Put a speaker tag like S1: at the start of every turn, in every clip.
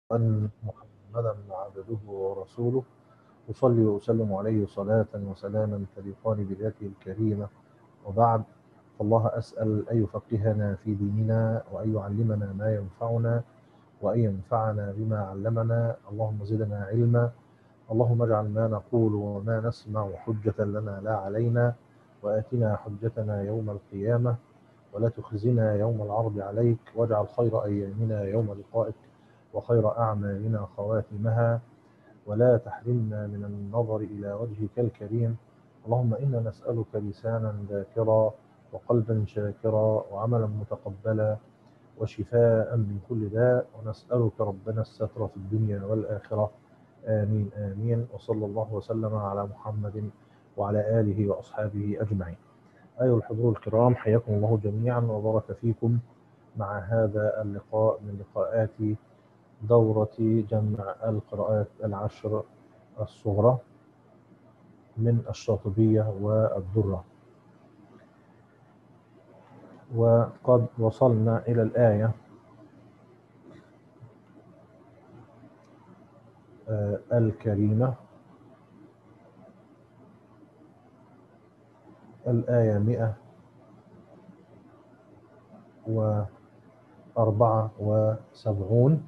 S1: أن محمدا عبده ورسوله أصلي وأسلم عليه صلاة وسلاما تليقان بذاته الكريمة وبعد فالله أسأل أن يفقهنا في ديننا وأن يعلمنا ما ينفعنا وأن ينفعنا بما علمنا اللهم زدنا علما اللهم اجعل ما نقول وما نسمع حجة لنا لا علينا وآتنا حجتنا يوم القيامة ولا تخزنا يوم العرض عليك واجعل خير أيامنا يوم لقائك وخير أعمالنا خواتمها ولا تحرمنا من النظر إلى وجهك الكريم اللهم إنا نسألك لسانا ذاكرا وقلبا شاكرا وعملا متقبلا وشفاء من كل داء ونسألك ربنا الستر في الدنيا والآخرة آمين آمين وصلى الله وسلم على محمد وعلى آله وأصحابه أجمعين أيها الحضور الكرام حياكم الله جميعا وبارك فيكم مع هذا اللقاء من لقاءات دورة جمع القراءات العشر الصغرى من الشاطبية والدرة وقد وصلنا إلى الآية الكريمة الآية مئة وأربعة وسبعون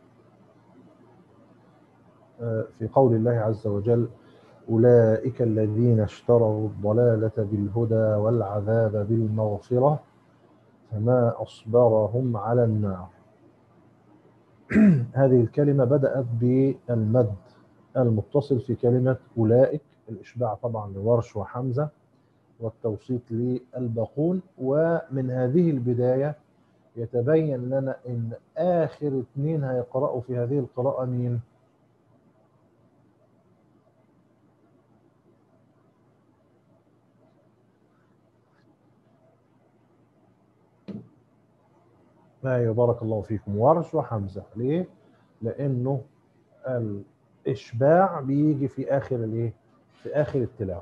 S1: في قول الله عز وجل أولئك الذين اشتروا الضلالة بالهدى والعذاب بالمغفرة فما أصبرهم على النار هذه الكلمة بدأت بالمد المتصل في كلمة أولئك الإشباع طبعا لورش وحمزة والتوسيط للباقون ومن هذه البداية يتبين لنا أن آخر اثنين هيقرأوا في هذه القراءة مين؟ ايوه بارك الله فيكم ورش وحمزه ليه؟ لانه الاشباع بيجي في اخر الايه؟ في اخر التلاوه.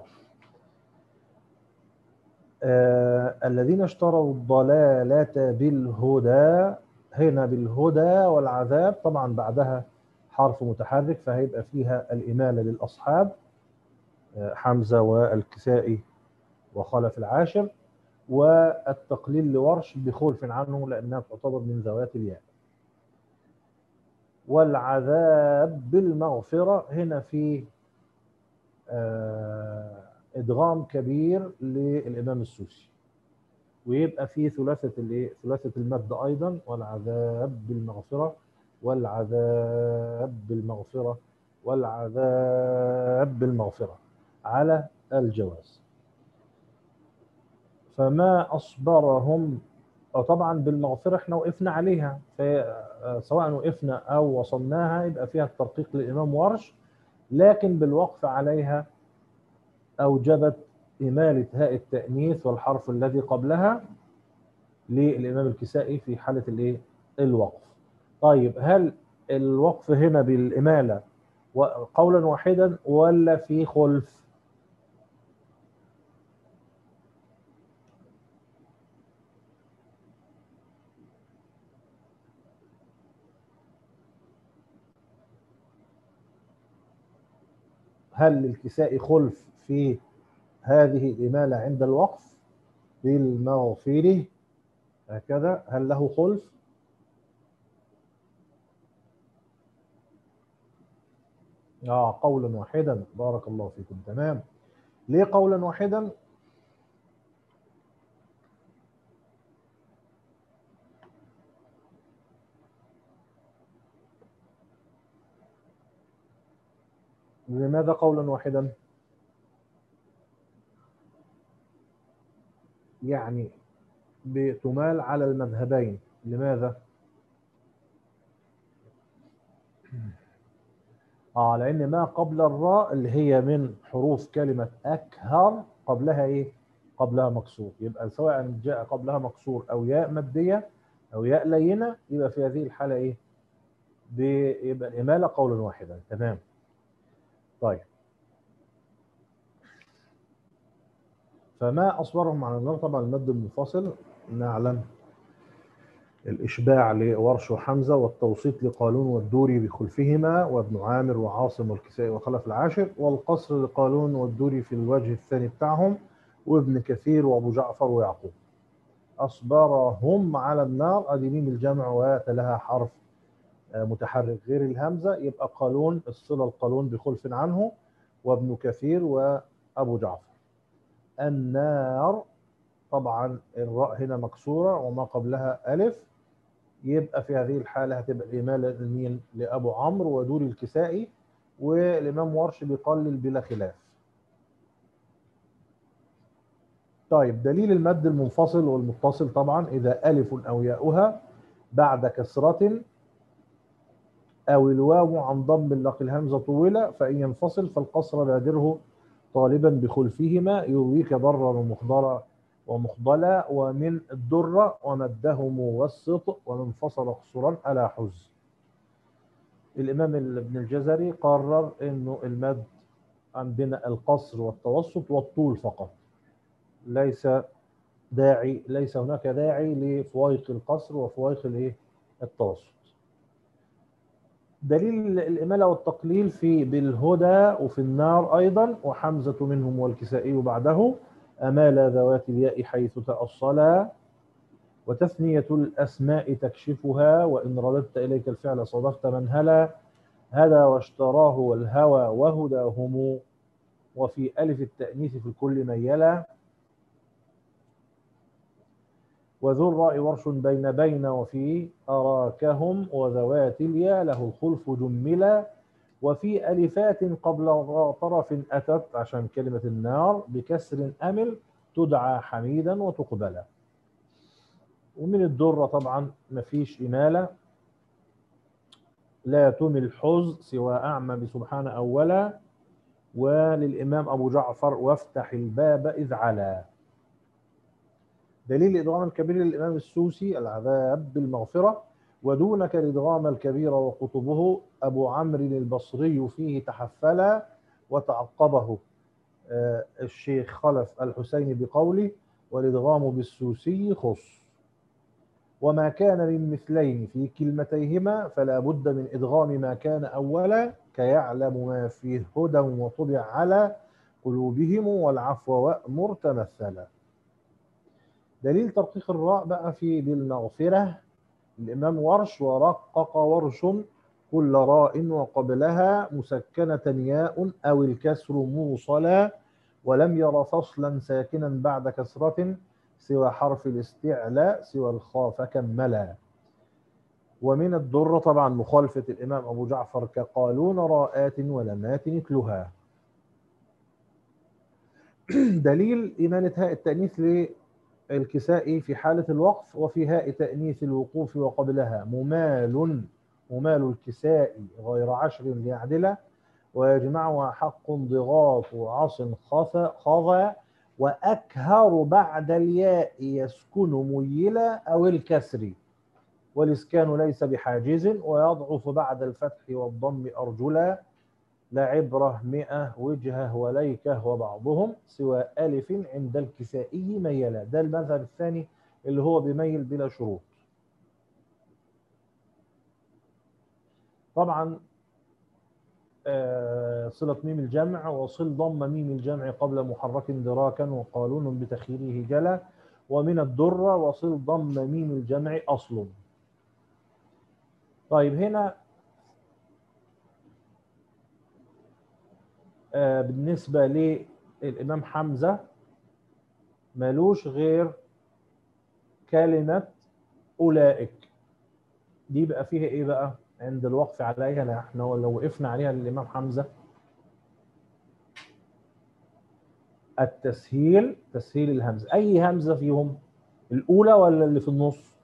S1: آه الذين اشتروا الضلالة بالهدى هنا بالهدى والعذاب طبعا بعدها حرف متحرك فهيبقى فيها الإمالة للأصحاب آه حمزة والكسائي وخلف العاشر والتقليل لورش بخلف عنه لأنها تعتبر من ذوات الياء والعذاب بالمغفرة هنا في آه إدغام كبير للإمام السوسي ويبقى في ثلاثة الايه ثلاثة المد أيضا والعذاب بالمغفرة والعذاب بالمغفرة والعذاب بالمغفرة على الجواز فما أصبرهم طبعا بالمغفرة احنا وقفنا عليها سواء وقفنا أو وصلناها يبقى فيها الترقيق للإمام ورش لكن بالوقف عليها أوجبت إمالة هاء التأنيث والحرف الذي قبلها للإمام الكسائي في حالة الإيه؟ الوقف طيب هل الوقف هنا بالإمالة قولا واحدا ولا في خلف هل للكساء خلف في هذه الإمالة عند الوقف بالمغفر هكذا هل له خلف آه قولا واحدا بارك الله فيكم تمام ليه قولا واحدا لماذا قولا واحدا يعني بتمال على المذهبين لماذا اه لان ما قبل الراء اللي هي من حروف كلمه اكهر قبلها ايه قبلها مكسور يبقى سواء جاء قبلها مكسور او ياء ماديه او ياء لينه يبقى في هذه الحاله ايه بيبقى الاماله قولا واحدا تمام طيب فما أصبرهم على النار طبعا المد المنفصل نعلم الإشباع لورش وحمزة والتوسيط لقالون والدوري بخلفهما وابن عامر وعاصم والكسائي وخلف العاشر والقصر لقالون والدوري في الوجه الثاني بتاعهم وابن كثير وابو جعفر ويعقوب أصبرهم على النار أدي ميم الجمع وتلها حرف متحرك غير الهمزة يبقى قالون الصلة القالون بخلف عنه وابن كثير وأبو جعفر النار طبعا الراء هنا مكسورة وما قبلها ألف يبقى في هذه الحالة هتبقى الإمالة لمين لأبو عمرو ودوري الكسائي والإمام ورش بيقلل بلا خلاف طيب دليل المد المنفصل والمتصل طبعا إذا ألف أو ياؤها بعد كسرة أو الواو عن ضم لقي الهمزة طولة فإن ينفصل فالقصر بادره طالبا بخلفهما يرويك ضرا ومخضرا ومخضلا ومن الدرة ومده موسط ومن فصل قصرا على حز الإمام ابن الجزري قرر أنه المد عندنا القصر والتوسط والطول فقط ليس داعي ليس هناك داعي لفوائق القصر وفوائق الايه التوسط دليل الإمالة والتقليل في بالهدى وفي النار أيضا وحمزة منهم والكسائي بعده أمال ذوات الياء حيث تأصلا وتثنية الأسماء تكشفها وإن رددت إليك الفعل صدقت من هلا هدى واشتراه والهوى وهداهم وفي ألف التأنيث في الكل ميلا وذو الراء ورش بين بين وفي أراكهم وذوات الياء له الخلف جملا وفي ألفات قبل طرف أتت عشان كلمة النار بكسر أمل تدعى حميدا وتقبلا ومن الدرة طبعا مفيش إمالة لا تمل حز سوى أعمى بسبحان أولا وللإمام أبو جعفر وافتح الباب إذ علا دليل إدغام الكبير للإمام السوسي العذاب بالمغفرة ودونك الإدغام الكبير وقطبه أبو عمرو البصري فيه تحفلا وتعقبه الشيخ خلف الحسين بقوله والإدغام بالسوسي خص وما كان من مثلين في كلمتيهما فلا بد من إدغام ما كان أولا كيعلم ما فيه هدى وطبع على قلوبهم والعفو وأمر تمثلا دليل ترقيق الراء بقى في بالمغفرة الإمام ورش ورقق ورش كل راء وقبلها مسكنة ياء أو الكسر موصلا ولم ير فصلا ساكنا بعد كسرة سوى حرف الاستعلاء سوى الخاء فكملا ومن الضر طبعا مخالفة الإمام أبو جعفر كقالون راءات ولمات مثلها دليل إمانة هاء التأنيث للكسائي في حالة الوقف وفي هاء تأنيث الوقوف وقبلها ممال ممال الكساء غير عشر ليعدله ويجمعها حق ضغاط عص خضى وأكهر بعد الياء يسكن ميلا أو الكسر والإسكان ليس بحاجز ويضعف بعد الفتح والضم أرجلا لا عبرة مئة وجهة وليكة وبعضهم سوى ألف عند الكسائي ميلا ده المذهب الثاني اللي هو بميل بلا شروط طبعا صلة ميم الجمع وصل ضم ميم الجمع قبل محرك دراكا وقالون بتخييره جلا ومن الدرة وصل ضم ميم الجمع أصل طيب هنا بالنسبة للإمام حمزة مالوش غير كلمة أولئك دي بقى فيها إيه بقى عند الوقف عليها احنا لو وقفنا عليها للإمام حمزة التسهيل تسهيل الهمزة أي همزة فيهم الأولى ولا اللي في النص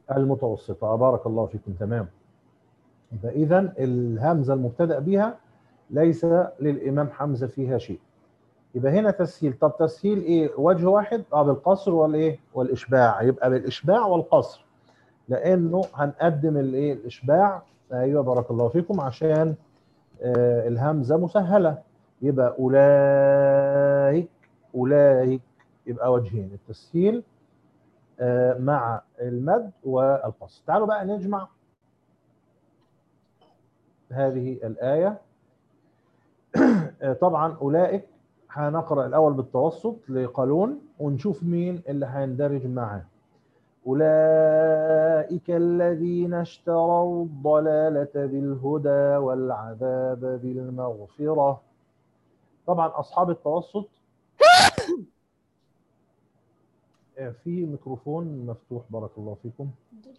S1: المتوسطة بارك الله فيكم تمام يبقى إذا الهمزة المبتدأ بها ليس للإمام حمزة فيها شيء يبقى هنا تسهيل طب تسهيل إيه وجه واحد اه بالقصر والإيه والإشباع يبقى بالإشباع والقصر لأنه هنقدم الإيه الإشباع أيوه بارك الله فيكم عشان آه الهمزة مسهلة يبقى أولئك أولئك يبقى وجهين التسهيل آه مع المد والقصر تعالوا بقى نجمع هذه الآية طبعا أولئك هنقرأ الأول بالتوسط لقالون ونشوف مين اللي هيندرج معاه أولئك الذين اشتروا الضلالة بالهدى والعذاب بالمغفرة طبعا أصحاب التوسط في ميكروفون مفتوح بارك الله فيكم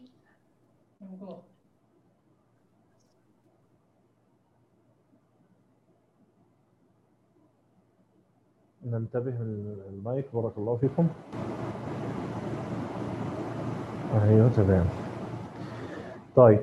S1: ننتبه المايك بارك الله فيكم ايوه تمام طيب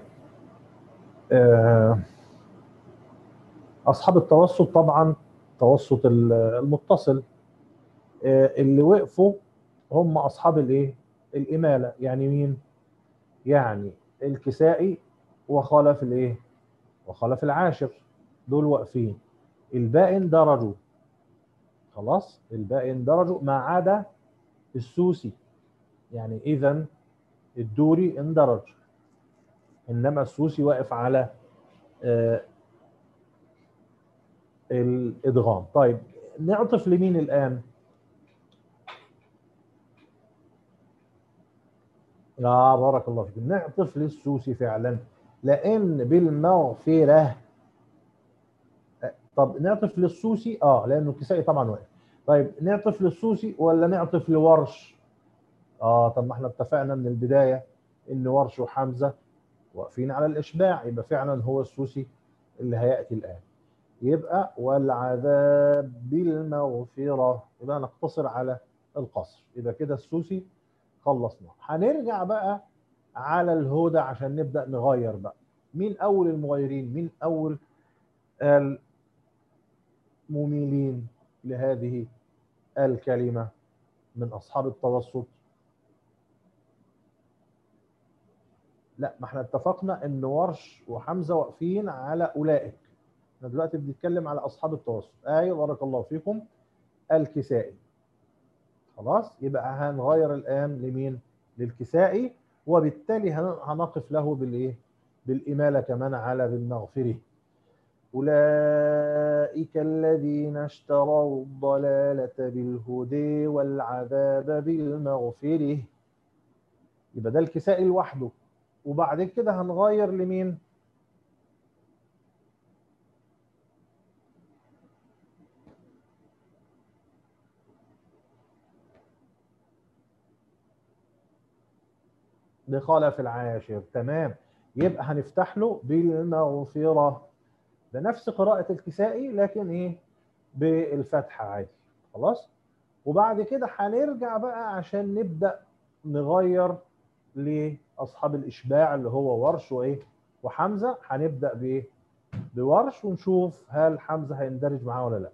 S1: اصحاب التوسط طبعا توسط المتصل اللي وقفوا هم اصحاب الايه الاماله يعني مين يعني الكسائي وخلف الايه وخلف العاشر دول واقفين الباقي اندرجوا خلاص الباقي اندرجوا ما عدا السوسي يعني اذا الدوري اندرج انما السوسي واقف على آه الادغام طيب نعطف لمين الان لا بارك الله فيكم نعطف للسوسي فعلا لان بالمغفره طب نعطف للسوسي اه لانه الكسائي طبعا واقف طيب نعطف للسوسي ولا نعطف لورش اه طب ما احنا اتفقنا من البدايه ان ورش وحمزه واقفين على الاشباع يبقى فعلا هو السوسي اللي هياتي الان يبقى والعذاب بالمغفره يبقى نقتصر على القصر يبقى كده السوسي خلصنا هنرجع بقى على الهدى عشان نبدا نغير بقى مين اول المغيرين مين اول المميلين لهذه الكلمه من اصحاب التوسط لا ما احنا اتفقنا ان ورش وحمزه واقفين على اولئك احنا دلوقتي بنتكلم على اصحاب التوسط ايوه بارك الله فيكم الكسائي خلاص يبقى هنغير الان لمين للكسائي وبالتالي هنقف له بالايه بالاماله كمان على بالمغفره اولئك الذين اشتروا الضلاله بالهدى والعذاب بالمغفره يبقى ده الكسائي لوحده وبعد كده هنغير لمين لخلف العاشر تمام يبقى هنفتح له بالمغفرة ده نفس قراءة الكسائي لكن ايه بالفتحة عادي خلاص وبعد كده هنرجع بقى عشان نبدأ نغير لأصحاب الإشباع اللي هو ورش وإيه وحمزة هنبدأ بإيه بورش ونشوف هل حمزة هيندرج معاه ولا لا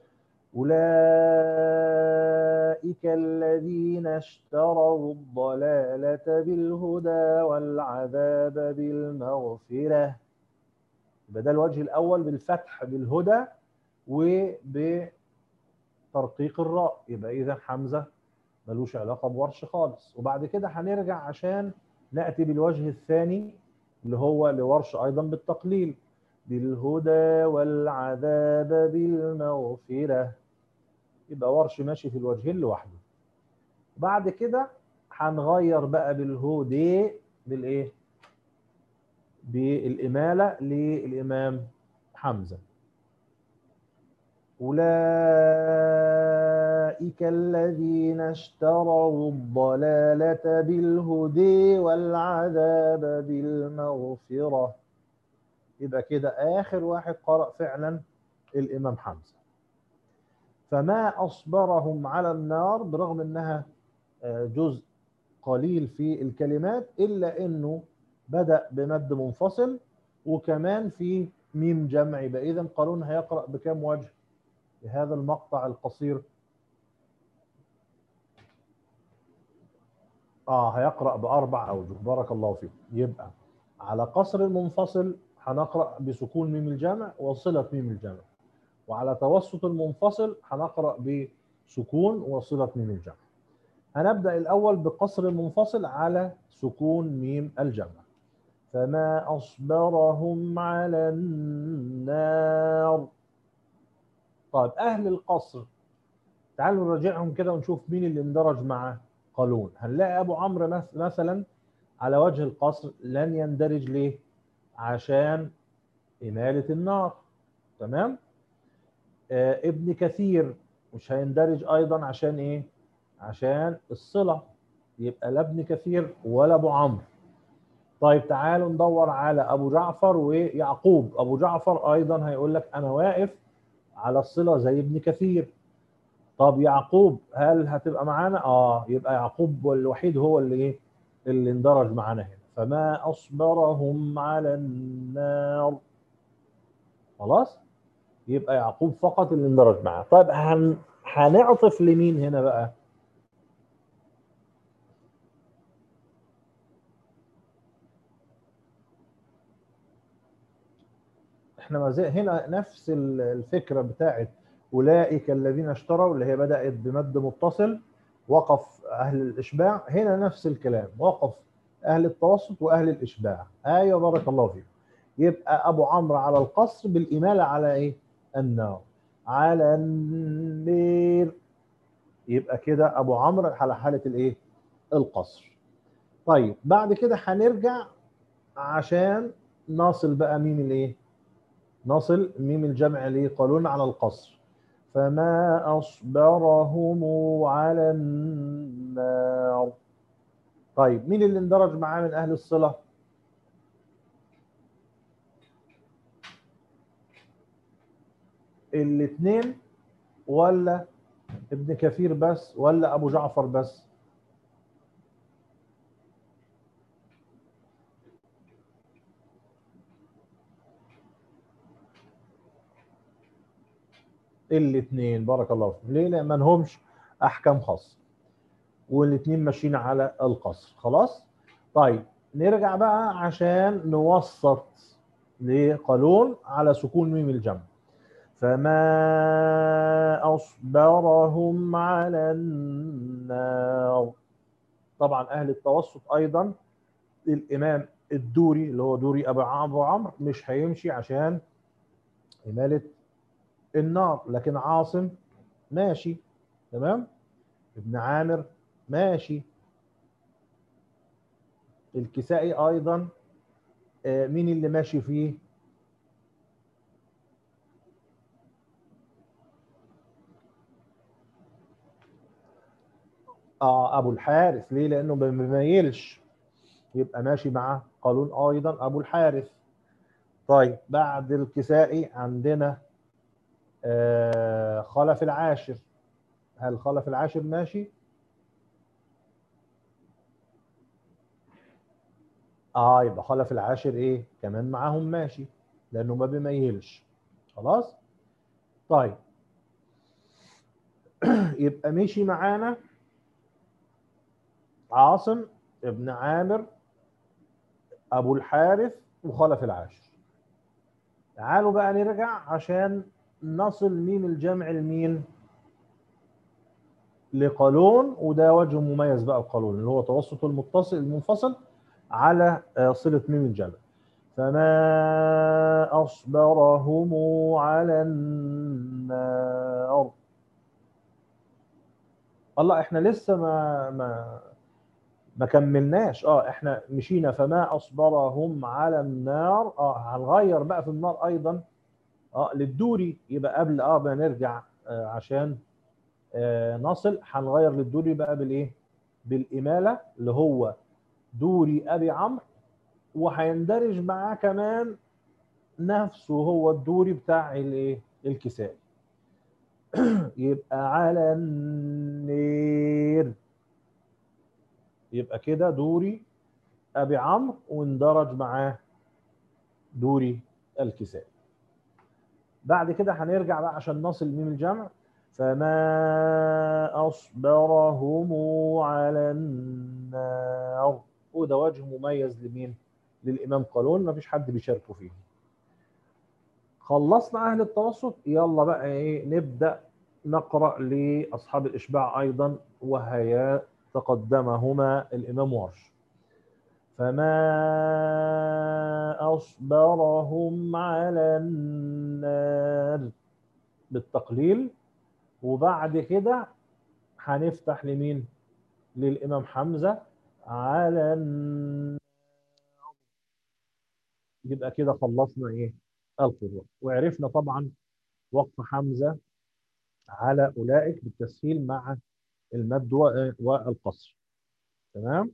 S1: أولئك الذين اشتروا الضلالة بالهدى والعذاب بالمغفرة يبقى ده الوجه الأول بالفتح بالهدى وبترقيق الراء يبقى إذا حمزة ملوش علاقة بورش خالص وبعد كده هنرجع عشان نأتي بالوجه الثاني اللي هو لورش أيضا بالتقليل بالهدى والعذاب بالمغفرة يبقى ورش ماشي في الوجهين لوحده بعد كده هنغير بقى بالهدى بالايه بالإمالة للإمام حمزة أولئك الذين اشتروا الضلالة بالهدى والعذاب بالمغفرة يبقى كده آخر واحد قرأ فعلا الإمام حمزة فما أصبرهم على النار برغم أنها جزء قليل في الكلمات الا انه بدا بمد منفصل وكمان في ميم جمع يبقى اذا قارون هيقرا بكام وجه بهذا المقطع القصير اه هيقرا باربع اوجه بارك الله فيك يبقى على قصر المنفصل هنقرا بسكون ميم الجمع وصله ميم الجمع وعلى توسط المنفصل هنقرا بسكون وصله ميم الجمع هنبدا الاول بقصر المنفصل على سكون ميم الجمع فما اصبرهم على النار طيب اهل القصر تعالوا نراجعهم كده ونشوف مين اللي اندرج مع قالون هنلاقي ابو عمرو مث- مثلا على وجه القصر لن يندرج ليه عشان إمالة النار تمام آه ابن كثير مش هيندرج أيضا عشان إيه عشان الصلة يبقى لا ابن كثير ولا أبو عمرو طيب تعالوا ندور على أبو جعفر ويعقوب أبو جعفر أيضا هيقول لك أنا واقف على الصلة زي ابن كثير طب يعقوب هل هتبقى معانا؟ اه يبقى يعقوب الوحيد هو اللي ايه؟ اللي اندرج معانا هنا فما اصبرهم على النار خلاص؟ يبقى يعقوب فقط اللي اندرج معاه طيب هن... هنعطف لمين هنا بقى؟ احنا ما زي هنا نفس ال- الفكره بتاعت اولئك الذين اشتروا اللي هي بدات بمد متصل وقف اهل الاشباع هنا نفس الكلام وقف اهل التوسط واهل الاشباع ايوه بارك الله فيك يبقى ابو عمرو على القصر بالاماله على ايه النار على النير يبقى كده ابو عمرو على حاله الايه القصر طيب بعد كده هنرجع عشان نصل بقى ميم الايه نصل ميم الجمع ليه قالون على القصر فما أصبرهم على النار طيب مين اللي اندرج معاه من أهل الصلة الاثنين ولا ابن كثير بس ولا أبو جعفر بس الاثنين بارك الله فيك ليه لان ما لهمش احكام خاصه والاثنين ماشيين على القصر خلاص طيب نرجع بقى عشان نوسط لقالون على سكون ميم الجمع فما اصبرهم على النار طبعا اهل التوسط ايضا الامام الدوري اللي هو دوري ابو ابو عمرو مش هيمشي عشان اماله النار لكن عاصم ماشي تمام ابن عامر ماشي الكسائي ايضا آه، مين اللي ماشي فيه اه ابو الحارث ليه لانه ما بيميلش يبقى ماشي مع قالون ايضا ابو الحارث طيب بعد الكسائي عندنا آه، خلف العاشر هل خلف العاشر ماشي اه يبقى خلف العاشر ايه كمان معاهم ماشي لانه ما بيميلش خلاص طيب يبقى مشي معانا عاصم ابن عامر ابو الحارث وخلف العاشر تعالوا بقى نرجع عشان نصل ميم الجمع لمين لقالون وده وجه مميز بقى القالون اللي هو توسط المتصل المنفصل على آه، صلة ميم الجمع فما أصبرهم على النار الله احنا لسه ما ما ما كملناش اه احنا مشينا فما اصبرهم على النار اه هنغير بقى في النار ايضا اه للدوري يبقى قبل اه ما نرجع آه عشان آه نصل هنغير للدوري بقى بالايه بالاماله اللي هو دوري ابي عمرو وهيندرج معاه كمان نفسه هو الدوري بتاع الايه الكسائي يبقى على النير يبقى كده دوري ابي عمرو واندرج معاه دوري الكسائي بعد كده هنرجع بقى عشان نصل ميم الجمع فما أصبرهم على النار وده وجه مميز لمين؟ للإمام قالون ما فيش حد بيشاركه فيه خلصنا أهل التوسط يلا بقى إيه نبدأ نقرأ لأصحاب الإشباع أيضا وهي تقدمهما الإمام ورش فما أصبرهم على النار بالتقليل وبعد كده هنفتح لمين للإمام حمزة على النار يبقى كده خلصنا إيه القراء وعرفنا طبعا وقف حمزة على أولئك بالتسهيل مع المد والقصر تمام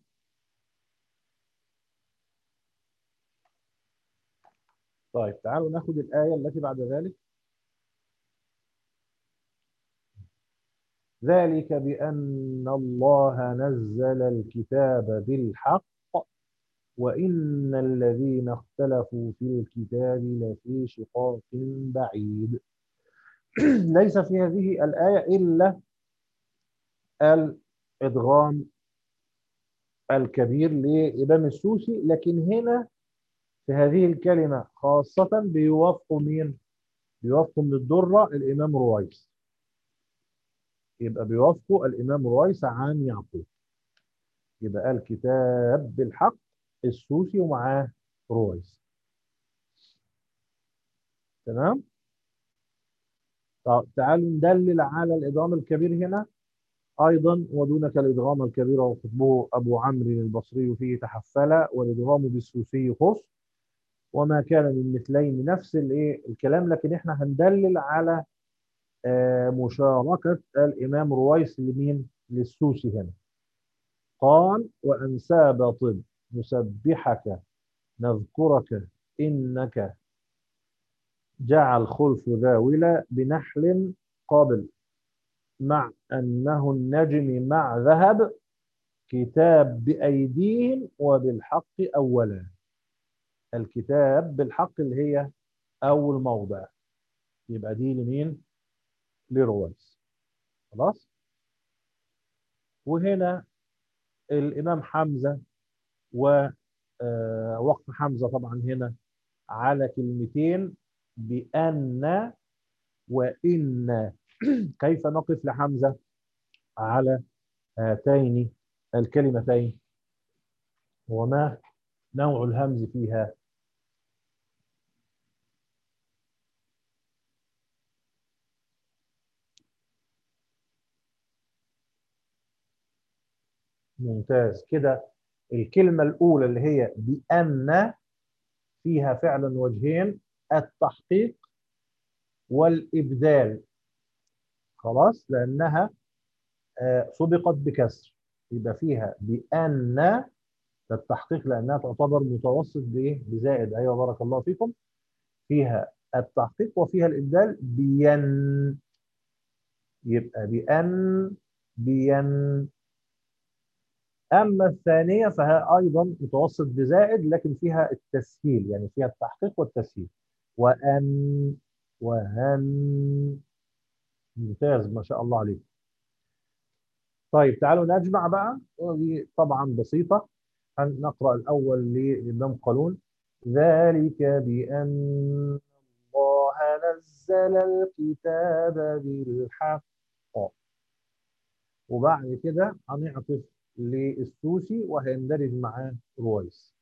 S1: طيب تعالوا ناخد الآية التي بعد ذلك ذلك بأن الله نزل الكتاب بالحق وإن الذين اختلفوا في الكتاب لفي شقاق بعيد ليس في هذه الآية إلا الإدغام الكبير لإمام السوسي لكن هنا في هذه الكلمة خاصة بيوافقوا مين؟ بيوافقوا من الدرة الإمام رويس يبقى بيوافقوا الإمام رويس عن يعقوب يبقى الكتاب بالحق السوسي ومعاه رويس تمام؟ طب تعالوا ندلل على الإدغام الكبير هنا أيضا ودونك الإدغام الكبير وخطبه أبو عمرو البصري فيه تحفل والإدغام بالسوسي خص وما كان من مثلين نفس الايه الكلام لكن احنا هندلل على آه مشاركة الإمام رويس لمين؟ للسوسي هنا قال وأنساب طب نسبحك نذكرك إنك جعل خلف ذاولة بنحل قابل مع أنه النجم مع ذهب كتاب بأيديهم وبالحق أولا الكتاب بالحق اللي هي أول موضع يبقى دي لمين؟ لرويس خلاص؟ وهنا الإمام حمزة ووقف حمزة طبعا هنا على كلمتين بأن وإن كيف نقف لحمزة على هاتين الكلمتين وما نوع الهمز فيها ممتاز كده الكلمة الأولى اللي هي بأن فيها فعلا وجهين التحقيق والإبدال خلاص لأنها سبقت بكسر يبقى فيها بأن التحقيق لأنها تعتبر متوسط بإيه؟ بزائد أيوة بارك الله فيكم فيها التحقيق وفيها الإبدال بين يبقى بأن بين أما الثانية فهي أيضا متوسط بزائد لكن فيها التسهيل يعني فيها التحقيق والتسهيل وأن وهن ممتاز ما شاء الله عليك طيب تعالوا نجمع بقى ودي طبعا بسيطة نقرأ الأول للإمام قالون ذلك بأن الله نزل الكتاب بالحق وبعد كده هنعطف للسوسي وهيندرج معاه رويس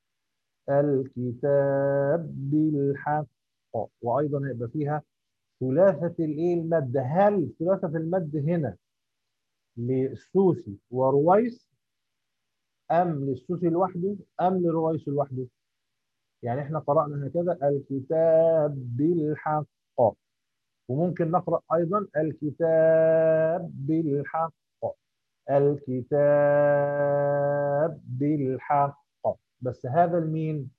S1: الكتاب بالحق وايضا هيبقى فيها ثلاثه الايه المد هل ثلاثه المد هنا للسوسي ورويس ام للسوسي لوحده ام لرويس لوحده يعني احنا قرانا هكذا الكتاب بالحق وممكن نقرا ايضا الكتاب بالحق الكتاب بالحق بس هذا المين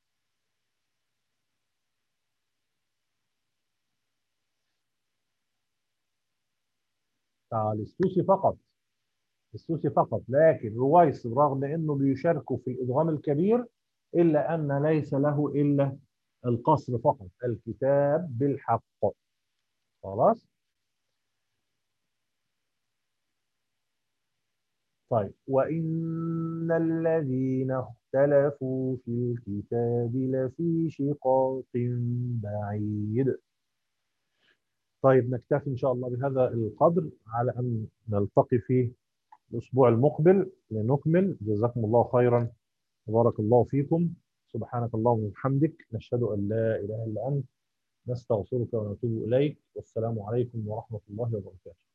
S1: تعال السوسي فقط السوسي فقط لكن رويس رغم انه بيشاركوا في الادغام الكبير الا ان ليس له الا القصر فقط الكتاب بالحق خلاص طيب وإن الذين اختلفوا في الكتاب لفي شقاق بعيد طيب نكتفي إن شاء الله بهذا القدر على أن نلتقي في الأسبوع المقبل لنكمل جزاكم الله خيرا وبارك الله فيكم سبحانك اللهم وبحمدك نشهد أن لا إله إلا أنت نستغفرك ونتوب إليك والسلام عليكم ورحمة الله وبركاته